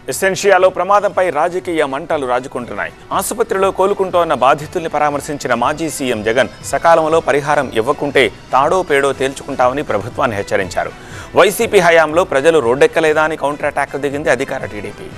ఎసెన్షియాలో ప్రమాదంపై రాజకీయ మంటలు రాజుకుంటున్నాయి ఆసుపత్రిలో కోలుకుంటోన్న బాధితుల్ని పరామర్శించిన మాజీ సీఎం జగన్ సకాలంలో పరిహారం ఇవ్వకుంటే తాడో పేడో తేల్చుకుంటామని ప్రభుత్వాన్ని హెచ్చరించారు వైసీపీ హయాంలో ప్రజలు రోడ్డెక్కలేదా అని కౌంటర్ అటాక్ దిగింది అధికార టీడీపీ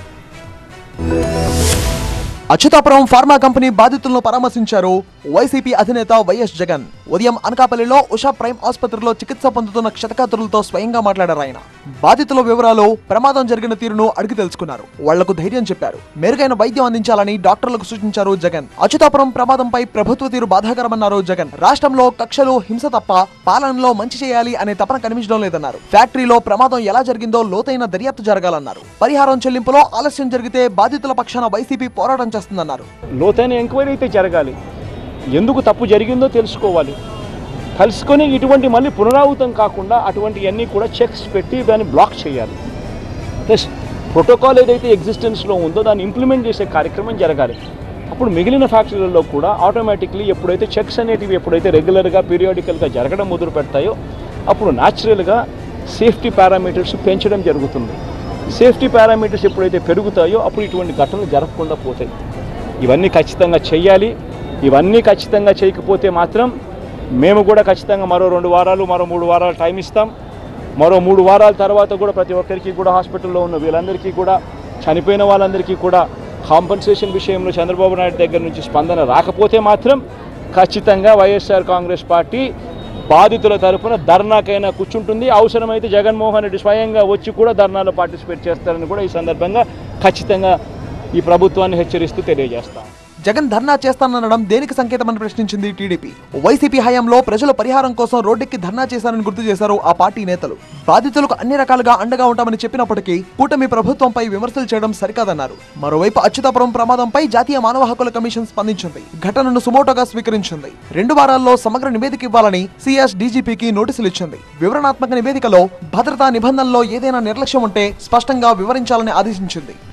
అచ్యుతాపురం ఫార్మా కంపెనీ బాధితులను పరామర్శించారు వైసీపీ అధినేత వైఎస్ జగన్ ఉదయం అనకాపల్లిలో ఉషా ప్రైమ్ ఆసుపత్రిలో చికిత్స పొందుతున్న క్షతగాత్రులతో స్వయంగా మాట్లాడారు ఆయన బాధితుల వివరాలు ప్రమాదం జరిగిన తీరును అడిగి తెలుసుకున్నారు వాళ్లకు ధైర్యం చెప్పారు మెరుగైన వైద్యం అందించాలని డాక్టర్లకు సూచించారు జగన్ అచ్యుతాపురం ప్రమాదంపై ప్రభుత్వ తీరు బాధాకరమన్నారు జగన్ రాష్ట్రంలో కక్షలు హింస తప్ప పాలనలో మంచి చేయాలి అనే తపన కనిపించడం లేదన్నారు ఫ్యాక్టరీలో ప్రమాదం ఎలా జరిగిందో లోతైన దర్యాప్తు జరగాలన్నారు పరిహారం చెల్లింపులో ఆలస్యం జరిగితే బాధితుల పక్షాన వైసీపీ పోరాటం చేస్తుందన్నారు లోతైన ఎంక్వైరీ అయితే జరగాలి ఎందుకు తప్పు జరిగిందో తెలుసుకోవాలి తెలుసుకొని ఇటువంటి మళ్ళీ పునరావృతం కాకుండా అటువంటివన్నీ కూడా చెక్స్ పెట్టి దాన్ని బ్లాక్ చేయాలి ప్లస్ ప్రోటోకాల్ ఏదైతే ఎగ్జిస్టెన్స్లో ఉందో దాన్ని ఇంప్లిమెంట్ చేసే కార్యక్రమం జరగాలి అప్పుడు మిగిలిన ఫ్యాక్టరీలలో కూడా ఆటోమేటిక్లీ ఎప్పుడైతే చెక్స్ అనేటివి ఎప్పుడైతే రెగ్యులర్గా పీరియాడికల్గా జరగడం మొదలు పెడతాయో అప్పుడు న్యాచురల్గా సేఫ్టీ పారామీటర్స్ పెంచడం జరుగుతుంది సేఫ్టీ పారామీటర్స్ ఎప్పుడైతే పెరుగుతాయో అప్పుడు ఇటువంటి ఘటనలు జరగకుండా పోతాయి ఇవన్నీ ఖచ్చితంగా చేయాలి ఇవన్నీ ఖచ్చితంగా చేయకపోతే మాత్రం మేము కూడా ఖచ్చితంగా మరో రెండు వారాలు మరో మూడు వారాలు టైం ఇస్తాం మరో మూడు వారాల తర్వాత కూడా ప్రతి ఒక్కరికి కూడా హాస్పిటల్లో ఉన్న వీళ్ళందరికీ కూడా చనిపోయిన వాళ్ళందరికీ కూడా కాంపన్సేషన్ విషయంలో చంద్రబాబు నాయుడు దగ్గర నుంచి స్పందన రాకపోతే మాత్రం ఖచ్చితంగా వైఎస్ఆర్ కాంగ్రెస్ పార్టీ బాధితుల తరఫున ధర్నాకైనా కూర్చుంటుంది అవసరమైతే జగన్మోహన్ రెడ్డి స్వయంగా వచ్చి కూడా ధర్నాలో పార్టిసిపేట్ చేస్తారని కూడా ఈ సందర్భంగా ఖచ్చితంగా ఈ ప్రభుత్వాన్ని హెచ్చరిస్తూ తెలియజేస్తాం జగన్ ధర్నా చేస్తాననడం దేనికి సంకేతమని ప్రశ్నించింది టీడీపీ వైసీపీ హయాంలో ప్రజల పరిహారం కోసం రోడ్డెక్కి ధర్నా చేశారని గుర్తు చేశారు ఆ పార్టీ నేతలు బాధితులకు అన్ని రకాలుగా అండగా ఉంటామని చెప్పినప్పటికీ కూటమి ప్రభుత్వంపై విమర్శలు చేయడం సరికాదన్నారు మరోవైపు అచ్యుతాపురం ప్రమాదంపై జాతీయ మానవ హక్కుల కమిషన్ స్పందించింది ఘటనను సుమోటోగా స్వీకరించింది రెండు వారాల్లో సమగ్ర నివేదిక ఇవ్వాలని సిఎస్ డీజీపీకి నోటీసులు ఇచ్చింది వివరణాత్మక నివేదికలో భద్రతా నిబంధనల్లో ఏదైనా నిర్లక్ష్యం ఉంటే స్పష్టంగా వివరించాలని ఆదేశించింది